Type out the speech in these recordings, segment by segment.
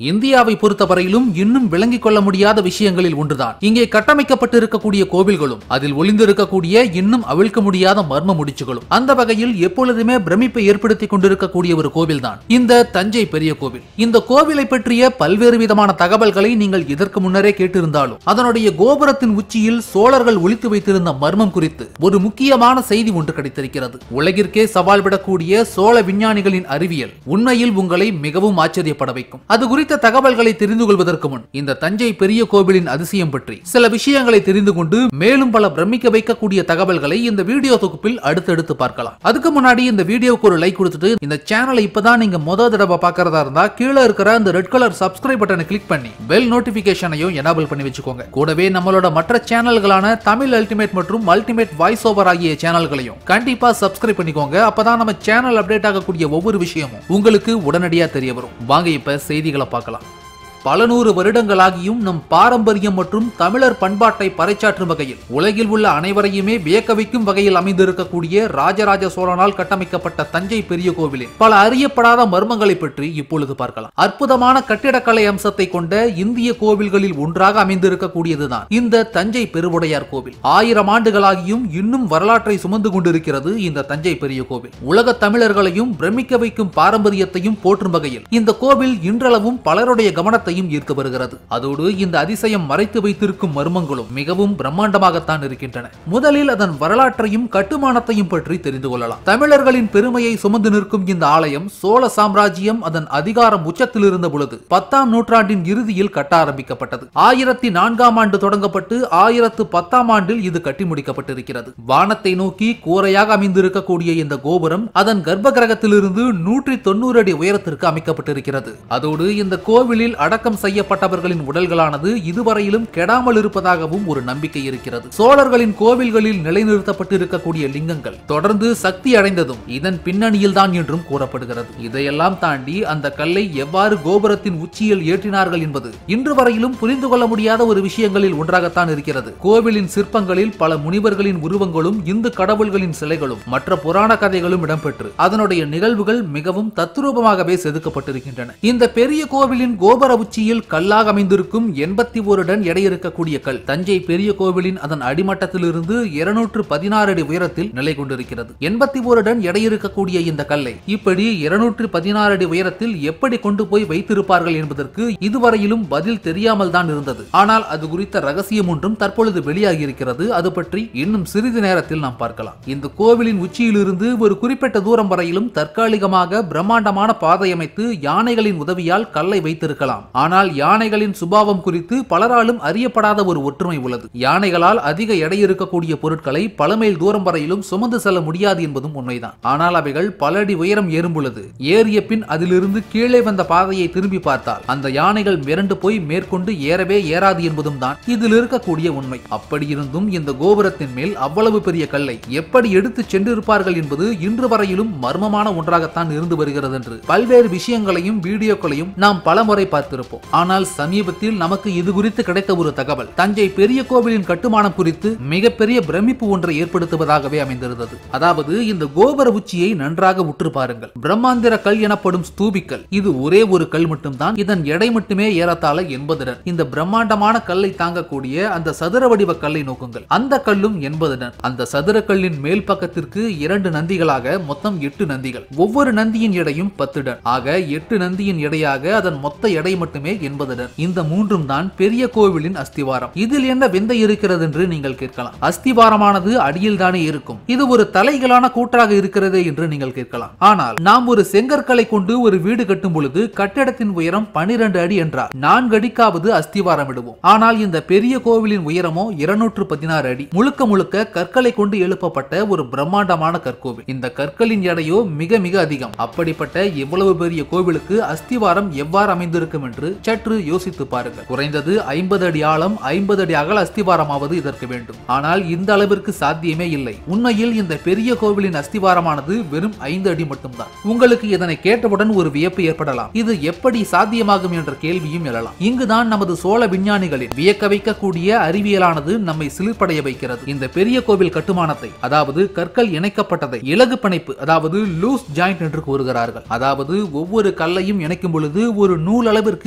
இந்தியாவை பொறுத்தவரையிலும் இன்னும் விளங்கிக் கொள்ள முடியாத விஷயங்களில் ஒன்றுதான் இங்கே கட்டமைக்கப்பட்டு இருக்கக்கூடிய கோவில்களும் அதில் ஒளிந்திருக்கக்கூடிய இன்னும் அவிழ்க்க முடியாத மர்ம முடிச்சுகளும் அந்த வகையில் எப்பொழுதுமே பிரமிப்பை ஏற்படுத்திக் கொண்டிருக்கக்கூடிய ஒரு கோவில்தான் இந்த தஞ்சை பெரிய கோவில் இந்த கோவிலை பற்றிய பல்வேறு விதமான தகவல்களை நீங்கள் இதற்கு முன்னரே கேட்டிருந்தாலும் அதனுடைய கோபுரத்தின் உச்சியில் சோழர்கள் ஒளித்து வைத்திருந்த மர்மம் குறித்து ஒரு முக்கியமான செய்தி ஒன்று கிடைத்திருக்கிறது உலகிற்கே சவால் விடக்கூடிய சோழ விஞ்ஞானிகளின் அறிவியல் உண்மையில் உங்களை மிகவும் ஆச்சரியப்பட வைக்கும் அது குறித்த தகவல்களை தெரிந்து கொள்வதற்கு முன் இந்த தஞ்சை பெரிய கோவிலின் அதிசயம் பற்றி சில விஷயங்களை தெரிந்து கொண்டு மேலும் பல பிரமிக்க வைக்கக்கூடிய தகவல்களை இந்த வீடியோ தொகுப்பில் அடுத்தடுத்து பார்க்கலாம் அதுக்கு முன்னாடி இந்த வீடியோக்கு ஒரு லைக் கொடுத்துட்டு இந்த சேனலை இப்பதான் நீங்க முத தடவை பார்க்கறதா இருந்தா கீழே இருக்கிற அந்த ரெட் கலர் சப்ஸ்கிரைப் பட்டனை கிளிக் பண்ணி பெல் நோட்டிபிகேஷனையும் எனேபிள் பண்ணி வச்சுக்கோங்க கூடவே நம்மளோட மற்ற சேனல்களான தமிழ் அல்டிமேட் மற்றும் அல்டிமேட் வாய்ஸ் ஓவர் ஆகிய சேனல்களையும் கண்டிப்பா சப்ஸ்கிரைப் பண்ணிக்கோங்க அப்பதான் நம்ம சேனல் அப்டேட் ஆகக்கூடிய ஒவ்வொரு விஷயமும் உங்களுக்கு உடனடியா தெரிய வரும் வாங்க இப்ப செய்திகளை பார்க்கலாம் பல நூறு வருடங்களாகியும் நம் பாரம்பரியம் மற்றும் தமிழர் பண்பாட்டை பறைச்சாற்றும் வகையில் உலகில் உள்ள அனைவரையுமே வியக்க வைக்கும் வகையில் அமைந்திருக்கக்கூடிய ராஜராஜ சோழனால் கட்டமைக்கப்பட்ட தஞ்சை பெரிய கோவிலின் பல அறியப்படாத மர்மங்களை பற்றி இப்பொழுது பார்க்கலாம் அற்புதமான கட்டிடக்கலை அம்சத்தை கொண்ட இந்திய கோவில்களில் ஒன்றாக அமைந்திருக்கக்கூடியதுதான் இந்த தஞ்சை பெருவுடையார் கோவில் ஆயிரம் ஆண்டுகளாகியும் இன்னும் வரலாற்றை சுமந்து கொண்டிருக்கிறது இந்த தஞ்சை பெரிய கோவில் உலக தமிழர்களையும் பிரமிக்க வைக்கும் பாரம்பரியத்தையும் போற்றும் வகையில் இந்த கோவில் இன்றளவும் பலருடைய கவனத்தையும் ஈர்த்து வருகிறது அதோடு இந்த அதிசயம் மறைத்து வைத்திருக்கும் மர்மங்களும் மிகவும் பிரம்மாண்டமாகத்தான் இருக்கின்றன முதலில் அதன் வரலாற்றையும் கட்டுமானத்தையும் பற்றி தெரிந்து கொள்ளலாம் தமிழர்களின் பெருமையை சுமந்து நிற்கும் இந்த ஆலயம் சோழ சாம்ராஜ்யம் அதன் அதிகாரம் உச்சத்தில் இருந்த பொழுது பத்தாம் நூற்றாண்டின் இறுதியில் கட்ட ஆரம்பிக்கப்பட்டது ஆயிரத்தி நான்காம் ஆண்டு தொடங்கப்பட்டு ஆயிரத்து பத்தாம் ஆண்டில் இது கட்டி முடிக்கப்பட்டிருக்கிறது வானத்தை நோக்கி கூரையாக அமைந்திருக்கக்கூடிய இந்த கோபுரம் அதன் கர்ப்ப கிரகத்திலிருந்து நூற்றி தொண்ணூறு அடி உயரத்திற்கு அமைக்கப்பட்டிருக்கிறது அதோடு இந்த கோவிலில் அடக்கம் செய்யப்பட்டவர்களின் உடல்களானது இதுவரையிலும் கெடாமல் இருப்பதாகவும் ஒரு நம்பிக்கை இருக்கிறது சோழர்களின் கோவில்களில் நிலைநிறுத்தப்பட்டிருக்கக்கூடிய லிங்கங்கள் தொடர்ந்து சக்தி அடைந்ததும் இதன் பின்னணியில் தான் என்றும் கூறப்படுகிறது இதையெல்லாம் தாண்டி அந்த கல்லை எவ்வாறு கோபுரத்தின் உச்சியில் ஏற்றினார்கள் என்பது இன்று வரையிலும் புரிந்து கொள்ள முடியாத ஒரு விஷயங்களில் ஒன்றாகத்தான் இருக்கிறது கோவிலின் சிற்பங்களில் பல முனிவர்களின் உருவங்களும் இந்து கடவுள்களின் சிலைகளும் மற்ற புராண கதைகளும் இடம்பெற்று அதனுடைய நிகழ்வுகள் மிகவும் தத்ரூபமாகவே செதுக்கப்பட்டிருக்கின்றன இந்த பெரிய கோவிலின் கோபுர உச்சியில் கல்லாக அமைந்திருக்கும் எண்பத்தி ஒரு டன் எடை இருக்கக்கூடிய கல் தஞ்சை பெரிய கோவிலின் அதன் அடிமட்டத்திலிருந்து இருநூற்று பதினாறு அடி உயரத்தில் நிலை கொண்டிருக்கிறது எண்பத்தி ஒரு டன் எடை இருக்கக்கூடிய இந்த கல்லை இப்படி இருநூற்று பதினாறு அடி உயரத்தில் எப்படி கொண்டு போய் வைத்திருப்பார்கள் என்பதற்கு இதுவரையிலும் பதில் தெரியாமல் தான் இருந்தது ஆனால் அது குறித்த ரகசியம் ஒன்றும் தற்பொழுது வெளியாகி இருக்கிறது அது பற்றி இன்னும் சிறிது நேரத்தில் நாம் பார்க்கலாம் இந்த கோவிலின் உச்சியிலிருந்து ஒரு குறிப்பிட்ட தூரம் வரையிலும் தற்காலிகமாக பிரம்மாண்டமான பாதை அமைத்து யானைகளின் உதவியால் கல்லை வைத்திருக்கலாம் ஆனால் யானைகளின் சுபாவம் குறித்து பலராலும் அறியப்படாத ஒரு ஒற்றுமை உள்ளது யானைகளால் அதிக எடை இருக்கக்கூடிய பொருட்களை பல மைல் தூரம் வரையிலும் சுமந்து செல்ல முடியாது என்பதும் உண்மைதான் ஆனால் அவைகள் பல அடி உயரம் ஏறும் பொழுது ஏறிய பின் அதிலிருந்து கீழே வந்த பாதையை திரும்பி பார்த்தால் அந்த யானைகள் மிரண்டு போய் மேற்கொண்டு ஏறவே ஏறாது என்பதும் தான் இதில் இருக்கக்கூடிய உண்மை அப்படி இருந்தும் இந்த கோபுரத்தின் மேல் அவ்வளவு பெரிய கல்லை எப்படி எடுத்து சென்றிருப்பார்கள் என்பது இன்று வரையிலும் மர்மமான ஒன்றாகத்தான் இருந்து வருகிறது என்று பல்வேறு விஷயங்களையும் வீடியோக்களையும் நாம் பலமுறை பார்த்திருப்போம் ஆனால் சமீபத்தில் நமக்கு இது குறித்து கிடைத்த ஒரு தகவல் தஞ்சை பெரிய கோவிலின் கட்டுமானம் குறித்து மிகப்பெரிய பிரமிப்பு ஒன்றை ஏற்படுத்துவதாகவே அமைந்திருந்தது அதாவது இந்த கோபுர உச்சியை நன்றாக உற்று பாருங்கள் பிரம்மாந்திர கல் எனப்படும் ஸ்தூபிக்கல் இது ஒரே ஒரு கல் மட்டும்தான் இதன் எடை மட்டுமே ஏறத்தாழ எண்பது டன் இந்த பிரம்மாண்டமான கல்லை தாங்கக்கூடிய அந்த சதுர வடிவ கல்லை நோக்குங்கள் அந்த கல்லும் எண்பது டன் அந்த சதுர கல்லின் மேல் பக்கத்திற்கு இரண்டு நந்திகளாக மொத்தம் எட்டு நந்திகள் ஒவ்வொரு நந்தியின் எடையும் பத்து டன் ஆக எட்டு நந்தியின் எடையாக அதன் மொத்த எடை மட்டுமே எண்பது டன் இந்த மூன்றும் தான் பெரிய கோவிலின் அஸ்திவாரம் இதில் என்ன விந்தை இருக்கிறது என்று நீங்கள் கேட்கலாம் அஸ்திவாரமானது அடியில் தானே இருக்கும் இது ஒரு தலைகளான கூற்றாக இருக்கிறதே என்று நீங்கள் கேட்கலாம் ஆனால் நாம் ஒரு செங்கற்களை கொண்டு ஒரு வீடு கட்டும் பொழுது கட்டிடத்தின் உயரம் பனிரெண்டு அடி என்றார் நான்கு அடிக்காவது அஸ்திவாரம் இடுவோம் ஆனால் இந்த பெரிய கோவிலின் உயரமோ இருநூற்று பதினாறு அடி முழுக்க முழுக்க கற்களை கொண்டு எழுப்பப்பட்ட ஒரு பிரம்மாண்டமான கற்கோவில் இந்த கற்களின் எடையோ மிக மிக அதிகம் அப்படிப்பட்ட இவ்வளவு பெரிய கோவிலுக்கு அஸ்திவாரம் எவ்வாறு அமைந்திருக்கும் என்று சற்று யோசித்து பாருங்கள் குறைந்தது ஐம்பது அடி ஆழம் ஐம்பது அடி அகல அஸ்திவாரமாவது இதற்கு வேண்டும் ஆனால் இந்த அளவிற்கு சாத்தியமே இல்லை உண்மையில் இந்த பெரிய கோவிலின் அஸ்திவாரமானது வெறும் ஐந்து அடி மட்டும்தான் உங்களுக்கு இதனை கேட்டவுடன் ஒரு வியப்பு ஏற்படலாம் இது எப்படி சாத்தியமாகும் என்ற கேள்வியும் எழலாம் இங்குதான் நமது சோழ விஞ்ஞானிகளின் வியக்க வைக்கக்கூடிய அறிவியலானது நம்மை சிலிர்ப்படைய வைக்கிறது இந்த பெரிய கோவில் கட்டுமானத்தை அதாவது கற்கள் இணைக்கப்பட்டதை இலகு பிணைப்பு அதாவது லூஸ் ஜாயிண்ட் என்று கூறுகிறார்கள் அதாவது ஒவ்வொரு கல்லையும் இணைக்கும் பொழுது ஒரு நூல் அளவிற்கு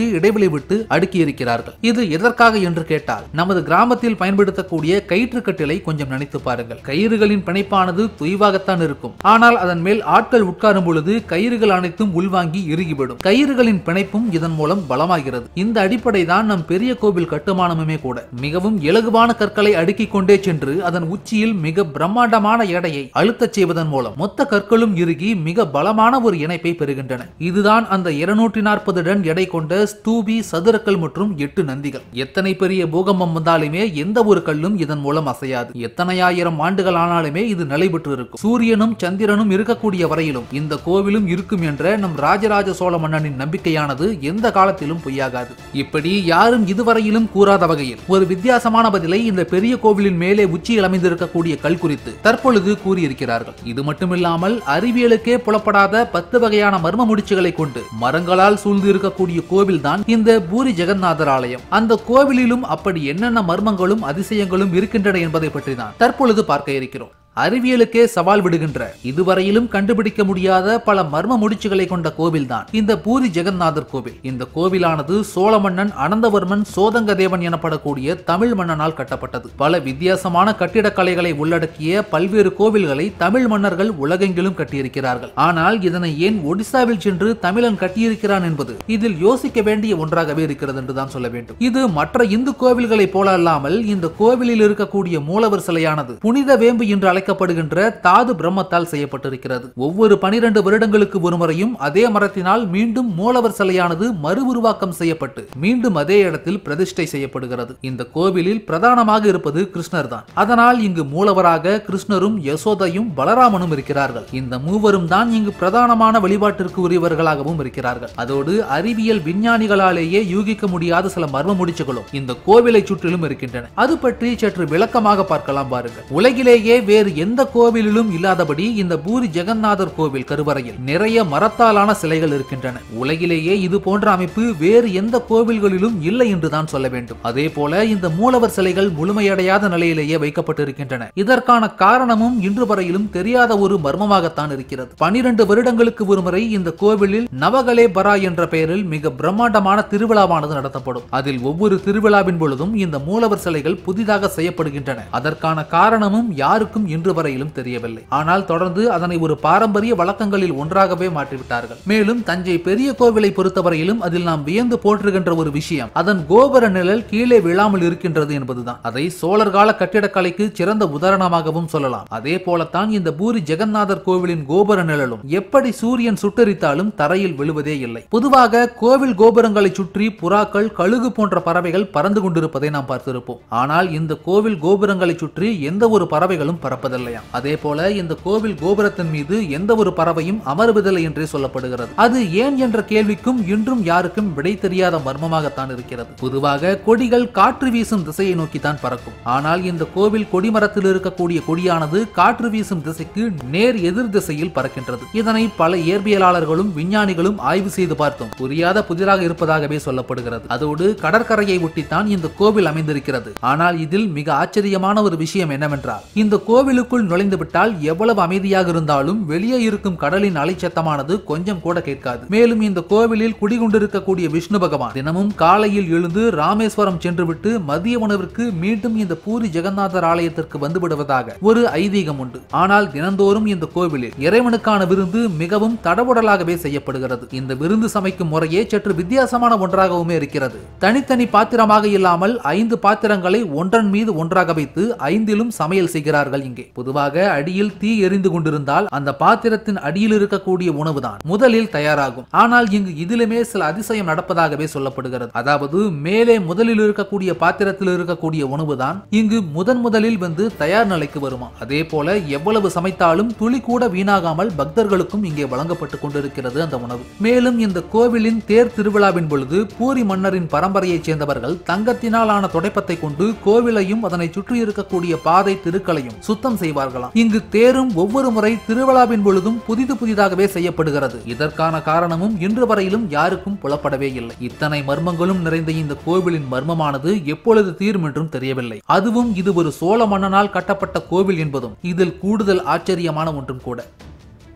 இடைவெளி விட்டு அடுக்கி இருக்கிறார்கள் இது எதற்காக என்று கேட்டால் நமது கிராமத்தில் பயன்படுத்தக்கூடிய கயிற்று கட்டிலை கொஞ்சம் நினைத்து பாருங்கள் கயிறுகளின் பிணைப்பானது தொய்வாகத்தான் இருக்கும் ஆனால் அதன் மேல் ஆட்கள் உட்காரும் பொழுது கயிறுகள் அனைத்தும் உள்வாங்கி இறுகிவிடும் கயிறுகளின் பிணைப்பும் இதன் மூலம் பலமாகிறது இந்த அடிப்படை தான் நம் பெரிய கோவில் கட்டுமானமுமே கூட மிகவும் இலகுவான கற்களை அடுக்கிக் கொண்டே சென்று அதன் உச்சியில் மிக பிரம்மாண்டமான எடையை அழுத்தச் செய்வதன் மூலம் மொத்த கற்களும் இறுகி மிக பலமான ஒரு இணைப்பை பெறுகின்றன இதுதான் அந்த இருநூற்றி நாற்பது டன் எடை கொண்ட ஸ்தூபி சதுரக்கல் மற்றும் எட்டு நந்திகள் எத்தனை பெரிய பூகம்பம் வந்தாலுமே எந்த ஒரு கல்லும் இதன் மூலம் அசையாது எத்தனை ஆயிரம் ஆண்டுகள் ஆனாலுமே இது நிலைபெற்று இருக்கும் சூரியனும் சந்திரனும் இருக்கக்கூடிய வரையிலும் இந்த கோவிலும் இருக்கும் என்ற நம் ராஜராஜ சோழ மன்னனின் நம்பிக்கையானது எந்த காலத்திலும் பொய்யாகாது இப்படி யாரும் இதுவரையிலும் கூறாத வகையில் ஒரு வித்தியாசமான பதிலை இந்த பெரிய கோவிலின் மேலே உச்சியில் அமைந்திருக்கக்கூடிய கல் குறித்து தற்பொழுது கூறியிருக்கிறார்கள் இது மட்டுமில்லாமல் அறிவியலுக்கே புலப்படாத பத்து வகையான மர்ம முடிச்சுகளை கொண்டு மரங்களால் சூழ்ந்து இருக்கக்கூடிய கோவில் தான் இந்த பூரி ஜெகநாதர் ஆலயம் அந்த கோவிலிலும் அப்படி என்னென்ன மர்மங்களும் அதிசயங்களும் இருக்கின்றன என்பதை பற்றி தான் தற்பொழுது பார்க்க இருக்கிறோம் அறிவியலுக்கே சவால் விடுகின்ற இதுவரையிலும் கண்டுபிடிக்க முடியாத பல மர்ம முடிச்சுகளை கொண்ட கோவில்தான் இந்த பூரி ஜெகநாதர் கோவில் இந்த கோவிலானது சோழ மன்னன் அனந்தவர்மன் சோதங்க தேவன் எனப்படக்கூடிய தமிழ் மன்னனால் கட்டப்பட்டது பல வித்தியாசமான கட்டிடக்கலைகளை உள்ளடக்கிய பல்வேறு கோவில்களை தமிழ் மன்னர்கள் உலகெங்கிலும் கட்டியிருக்கிறார்கள் ஆனால் இதனை ஏன் ஒடிசாவில் சென்று தமிழன் கட்டியிருக்கிறான் என்பது இதில் யோசிக்க வேண்டிய ஒன்றாகவே இருக்கிறது என்றுதான் சொல்ல வேண்டும் இது மற்ற இந்து கோவில்களைப் போல அல்லாமல் இந்த கோவிலில் இருக்கக்கூடிய மூலவர் சிலையானது புனித வேம்பு என்று அழைக்கப்படுகின்ற தாது பிரம்மத்தால் செய்யப்பட்டிருக்கிறது ஒவ்வொரு பனிரெண்டு வருடங்களுக்கு ஒருமுறையும் அதே மரத்தினால் மீண்டும் மூலவர் சிலையானது மறு உருவாக்கம் செய்யப்பட்டு மீண்டும் அதே இடத்தில் பிரதிஷ்டை செய்யப்படுகிறது இந்த கோவிலில் பிரதானமாக இருப்பது கிருஷ்ணர் தான் அதனால் இங்கு மூலவராக கிருஷ்ணரும் யசோதையும் பலராமனும் இருக்கிறார்கள் இந்த மூவரும் தான் இங்கு பிரதானமான வழிபாட்டிற்கு உரியவர்களாகவும் இருக்கிறார்கள் அதோடு அறிவியல் விஞ்ஞானிகளாலேயே யூகிக்க முடியாத சில மர்ம முடிச்சுகளும் இந்த கோவிலை சுற்றிலும் இருக்கின்றன அது பற்றி சற்று விளக்கமாக பார்க்கலாம் பாருங்கள் உலகிலேயே வேறு எந்த கோவிலிலும் இல்லாதபடி இந்த பூரி ஜெகநாதர் கோவில் கருவறையில் நிறைய மரத்தாலான சிலைகள் இருக்கின்றன உலகிலேயே இது போன்ற அமைப்பு வேறு எந்த கோவில்களிலும் இல்லை என்றுதான் சொல்ல வேண்டும் அதே போல இந்த மூலவர் சிலைகள் முழுமையடையாத நிலையிலேயே வைக்கப்பட்டிருக்கின்றன இதற்கான காரணமும் இன்று வரையிலும் தெரியாத ஒரு மர்மமாகத்தான் இருக்கிறது பனிரெண்டு வருடங்களுக்கு ஒருமுறை இந்த கோவிலில் நவகலே பரா என்ற பெயரில் மிக பிரம்மாண்டமான திருவிழாவானது நடத்தப்படும் அதில் ஒவ்வொரு திருவிழாவின் பொழுதும் இந்த மூலவர் சிலைகள் புதிதாக செய்யப்படுகின்றன அதற்கான காரணமும் யாருக்கும் இன்று வரையிலும் தெரியவில்லை ஆனால் தொடர்ந்து அதனை ஒரு பாரம்பரிய வழக்கங்களில் ஒன்றாகவே மாற்றிவிட்டார்கள் மேலும் தஞ்சை பெரிய கோவிலை பொறுத்தவரையிலும் அதில் நாம் வியந்து போற்றுகின்ற ஒரு விஷயம் அதன் கோபுர நிழல் கீழே விழாமல் இருக்கின்றது என்பதுதான் அதை சோழர் கால கட்டிடக்கலைக்கு சிறந்த உதாரணமாகவும் சொல்லலாம் அதே போலத்தான் இந்த பூரி ஜெகநாதர் கோவிலின் கோபுர நிழலும் எப்படி சூரியன் சுட்டரித்தாலும் தரையில் விழுவதே இல்லை பொதுவாக கோவில் கோபுரங்களை சுற்றி புறாக்கள் கழுகு போன்ற பறவைகள் பறந்து கொண்டிருப்பதை நாம் பார்த்திருப்போம் ஆனால் இந்த கோவில் கோபுரங்களை சுற்றி எந்த ஒரு பறவைகளும் பறப்பதில்லையாம் அதே போல இந்த கோவில் கோபுரத்தின் மீது எந்த ஒரு பறவையும் அமர்வதில்லை என்றே சொல்லப்படுகிறது அது ஏன் என்ற கேள்விக்கும் இன்றும் யாருக்கும் விடை தெரியாத மர்மமாகத்தான் இருக்கிறது பொதுவாக கொடிகள் காற்று வீசும் திசையை நோக்கித்தான் பறக்கும் ஆனால் இந்த கோவில் கொடிமரத்தில் இருக்கக்கூடிய கொடியானது காற்று வீசும் திசைக்கு நேர் எதிர் திசையில் பறக்கின்றது இதனை பல இயற்பியலாளர்களும் விஞ்ஞானிகளும் ஆய்வு செய்து பார்த்தோம் புரியாத புதிராக இருப்பதாகவே சொல்லப்படுகிறது அதோடு கடற்கரையை ஒட்டித்தான் இந்த கோவில் அமைந்திருக்கிறது ஆனால் இதில் மிக ஆச்சரியமான ஒரு விஷயம் என்னவென்றால் இந்த கோவிலுக்குள் நுழைந்து விட்டால் எவ்வளவு அமைதியாக இருந்தாலும் வெளியே இருக்கும் கடலின் அலைச்சத்தமானது கொஞ்சம் கூட கேட்காது மேலும் இந்த கோவிலில் குடிகொண்டிருக்கக்கூடிய விஷ்ணு பகவான் தினமும் காலையில் எழுந்து ராமேஸ்வரம் சென்றுவிட்டு மதிய உணவிற்கு மீண்டும் இந்த பூரி ஜெகநாதர் ஆலயத்திற்கு வந்து விடுவதாக ஒரு ஐதீகம் உண்டு ஆனால் தினந்தோறும் இந்த கோவிலில் இறைவனுக்கான விருந்து மிகவும் தடபுடலாகவே செய்யப்படுகிறது இந்த விருந்து சமைக்கும் முறையே சற்று வித்தியாசமான ஒன்றாகவுமே இருக்கிறது தனித்தனி பாத்திரமாக இல்லாமல் ஐந்து பாத்திரங்களை ஒன்றன் மீது ஒன்றாக வைத்து ஐந்திலும் சமையல் செய்கிறார்கள் இங்கே பொதுவாக அடியில் தீ எரிந்து கொண்டிருந்தால் அந்த பாத்திரத்தின் அடியில் இருக்கக்கூடிய உணவுதான் முதலில் தயாராகும் ஆனால் இங்கு இதிலுமே சில அதிசயம் நடப்பதாகவே சொல்லப்படுகிறது அதாவது மேலே முதலில் இருக்கக்கூடிய பாத்திரத்தில் இருக்கக்கூடிய உணவுதான் இங்கு முதன் முதலில் வந்து தயார் நிலைக்கு வருமா அதே போல எவ்வளவு சமைத்தாலும் துளி கூட வீணாகாமல் பக்தர்களுக்கும் இங்கே வழங்கப்பட்டு கொண்டிருக்கிறது அந்த உணவு மேலும் இந்த கோவிலின் தேர் திருவிழாவின் பொழுது பூரி மன்னரின் பரம்பரையைச் சேர்ந்தவர்கள் தங்கத்தினால் ஆன துடைப்பத்தை கொண்டு கோவிலையும் அதனை சுற்றி இருக்கக்கூடிய பாதை திருக்களையும் சுத்தம் செய்வார்களாம் இங்கு தேரும் ஒவ்வொரு முறை திருவிழாவின் பொழுதும் புதிது புதிதாகவே செய்யப்படுகிறது இதற்கான காரணமும் இன்று வரையிலும் யாருக்கும் புலப்படவே இல்லை இத்தனை மர்மங்களும் நிறைந்த இந்த கோவிலின் மர்மமானது எப்பொழுது தீரும் என்றும் தெரியவில்லை அதுவும் இது ஒரு சோழ மன்னனால் கட்டப்பட்ட கோவில் என்பதும் இதில் கூடுதல் ஆச்சரியமான ஒன்றும் கூட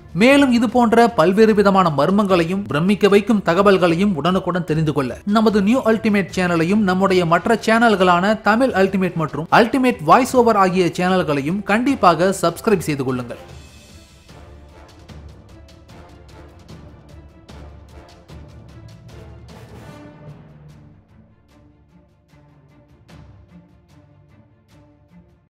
மேலும் இது போன்ற பல்வேறு விதமான மர்மங்களையும் பிரமிக்க வைக்கும் தகவல்களையும் உடனுக்குடன் தெரிந்து கொள்ள நமது நியூ அல்டிமேட் சேனலையும் நம்முடைய மற்ற சேனல்களான தமிழ் அல்டிமேட் மற்றும் அல்டிமேட் வாய்ஸ் ஓவர் ஆகிய சேனல்களையும் கண்டிப்பாக சப்ஸ்கிரைப் செய்து கொள்ளுங்கள்